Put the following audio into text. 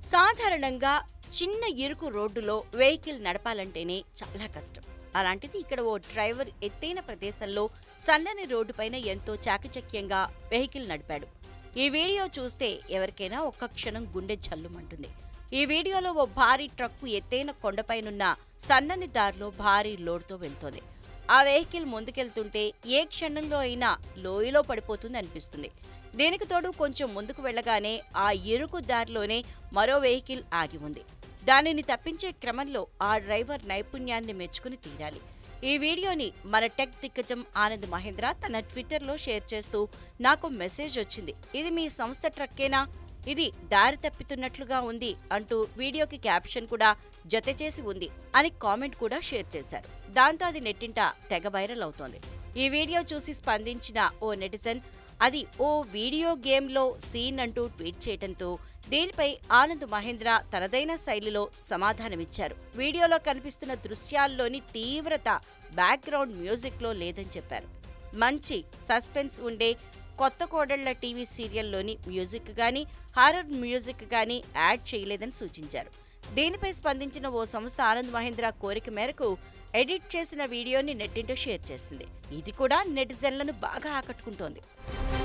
సాధారణంగా చిన్న ఇరుకు రోడ్డులో వెహికల్ నడపాలంటేనే చాలా కష్టం అలాంటిది ఇక్కడ ఓ డ్రైవర్ ఎత్తైన ప్రదేశంలో సన్నని రోడ్డుపైన ఎంతో చాకచక్యంగా వెహికల్ నడిపాడు ఈ వీడియో చూస్తే ఎవరికైనా ఒక్క క్షణం గుండె జల్లుమంటుంది ఈ వీడియోలో ఓ భారీ ట్రక్కు ఎత్తైన కొండపైనున్న సన్నని దారిలో భారీ లోడ్తో వెళ్తోంది ఆ వెహికల్ ముందుకెళ్తుంటే ఏ క్షణంలో అయినా లోయలో పడిపోతుంది అనిపిస్తుంది దీనికి తోడు కొంచెం ముందుకు వెళ్ళగానే ఆ ఇరుకు దారిలోనే మరో వెహికల్ ఆగి ఉంది దానిని తప్పించే క్రమంలో ఆ డ్రైవర్ నైపుణ్యాన్ని మెచ్చుకుని తీరాలి ఈ వీడియోని మన టెక్ దిగ్గజం ఆనంద్ మహేంద్ర తన ట్విట్టర్లో షేర్ చేస్తూ నాకు మెసేజ్ వచ్చింది ఇది మీ సంస్థ ట్రక్కేనా ఇది దారి తప్పితున్నట్లుగా ఉంది అంటూ వీడియోకి క్యాప్షన్ కూడా జత చేసి ఉంది అని కామెంట్ కూడా షేర్ చేశారు దాంతో అది నెట్టింట తెగ వైరల్ అవుతోంది ఈ వీడియో చూసి స్పందించిన ఓ నెటిజన్ అది ఓ వీడియో గేమ్లో సీన్ అంటూ ట్వీట్ చేయడంతో దీనిపై ఆనంద్ మహేంద్ర తనదైన శైలిలో సమాధానమిచ్చారు వీడియోలో కనిపిస్తున్న దృశ్యాల్లోని తీవ్రత బ్యాక్గ్రౌండ్ మ్యూజిక్లో లేదని చెప్పారు మంచి సస్పెన్స్ ఉండే కొత్త కోడళ్ల టీవీ సీరియల్లోని మ్యూజిక్ గాని హారర్ మ్యూజిక్ గాని యాడ్ చేయలేదని సూచించారు దీనిపై స్పందించిన ఓ సంస్థ ఆనంద్ మహేంద్ర కోరిక మేరకు ఎడిట్ చేసిన వీడియోని నెట్టింటో షేర్ చేసింది ఇది కూడా నెటిజన్లను బాగా ఆకట్టుకుంటోంది